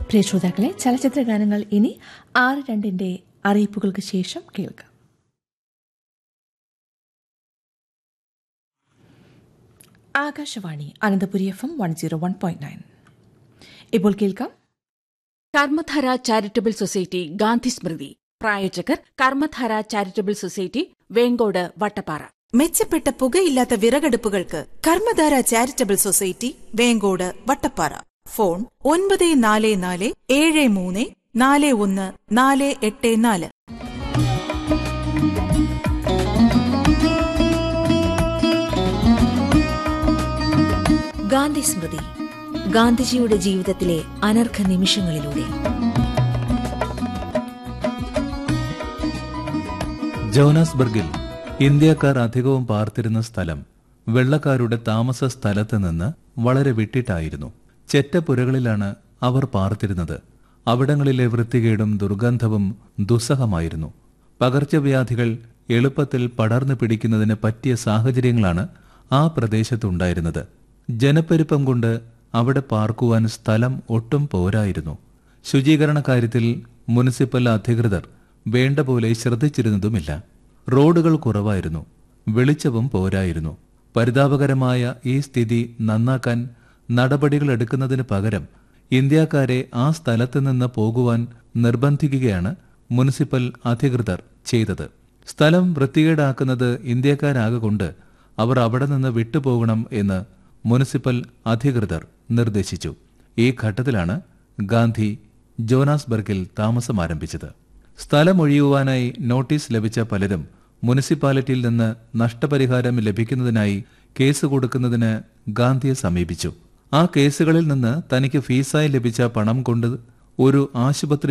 പ്രിയ ശ്രോതാക്കളെ ചലച്ചിത്ര ഗാനങ്ങൾ ഇനി ആറ് രണ്ടിന്റെ അറിയിപ്പുകൾക്ക് ശേഷം കേൾക്കാം Akashvani Anantapuri F M one zero one point nine ഇപ്പോൾ കേൾക്കാം കർമ്മധാര ചാരിറ്റബിൾ സൊസൈറ്റി ഗാന്ധി സ്മൃതി പ്രായോജകർ കർമ്മധാര ചാരിറ്റബിൾ സൊസൈറ്റി വേങ്കോട് വട്ടപ്പാറ മെച്ചപ്പെട്ട പുകയില്ലാത്ത വിറകടുപ്പുകൾക്ക് Karmadhara charitable society Venkode Vattappara phone ഒൻപത് നാല് നാല് ഏഴ് മൂന്ന് നാല് ഒന്ന് നാല് എട്ട് നാല് ഗാന്ധി സ്മൃതി ഗാന്ധിജിയുടെ ജീവിതത്തിലെ അനർഘ നിമിഷങ്ങളിലൂടെ ജോനാസ്ബർഗിൽ ഇന്ത്യക്കാർ അധികവും പാർത്തിരുന്ന സ്ഥലം വെള്ളക്കാരുടെ താമസ സ്ഥലത്ത് നിന്ന് വളരെ വിട്ടിട്ടായിരുന്നു ചെറ്റപ്പുരകളിലാണ് അവർ പാർത്തിരുന്നത് അവിടങ്ങളിലെ വൃത്തികേടും ദുർഗന്ധവും ദുസ്സഹമായിരുന്നു പകർച്ചവ്യാധികൾ എളുപ്പത്തിൽ പടർന്നു പിടിക്കുന്നതിന് പറ്റിയ സാഹചര്യങ്ങളാണ് ആ പ്രദേശത്തുണ്ടായിരുന്നത് ജനപ്പെരുപ്പം കൊണ്ട് അവിടെ പാർക്കുവാൻ സ്ഥലം ഒട്ടും പോരായിരുന്നു ശുചീകരണ കാര്യത്തിൽ മുനിസിപ്പൽ അധികൃതർ വേണ്ട പോലെ ശ്രദ്ധിച്ചിരുന്നതുമില്ല റോഡുകൾ കുറവായിരുന്നു വെളിച്ചവും പോരായിരുന്നു പരിതാപകരമായ ഈ സ്ഥിതി നന്നാക്കാൻ നടപടികൾ എടുക്കുന്നതിന് പകരം ഇന്ത്യക്കാരെ ആ സ്ഥലത്ത് നിന്ന് പോകുവാൻ നിർബന്ധിക്കുകയാണ് മുനിസിപ്പൽ അധികൃതർ ചെയ്തത് സ്ഥലം വൃത്തികേടാക്കുന്നത് ഇന്ത്യക്കാരാകൊണ്ട് അവർ അവിടെ നിന്ന് വിട്ടുപോകണം എന്ന് മുനിസിപ്പൽ അധികൃതർ നിർദ്ദേശിച്ചു ഈ ഘട്ടത്തിലാണ് ഗാന്ധി ജോനാസ്ബർഗിൽ താമസം ആരംഭിച്ചത് സ്ഥലമൊഴിയുവാനായി നോട്ടീസ് ലഭിച്ച പലരും മുനിസിപ്പാലിറ്റിയിൽ നിന്ന് നഷ്ടപരിഹാരം ലഭിക്കുന്നതിനായി കേസ് കൊടുക്കുന്നതിന് ഗാന്ധിയെ സമീപിച്ചു ആ കേസുകളിൽ നിന്ന് തനിക്ക് ഫീസായി ലഭിച്ച പണം കൊണ്ട് ഒരു ആശുപത്രി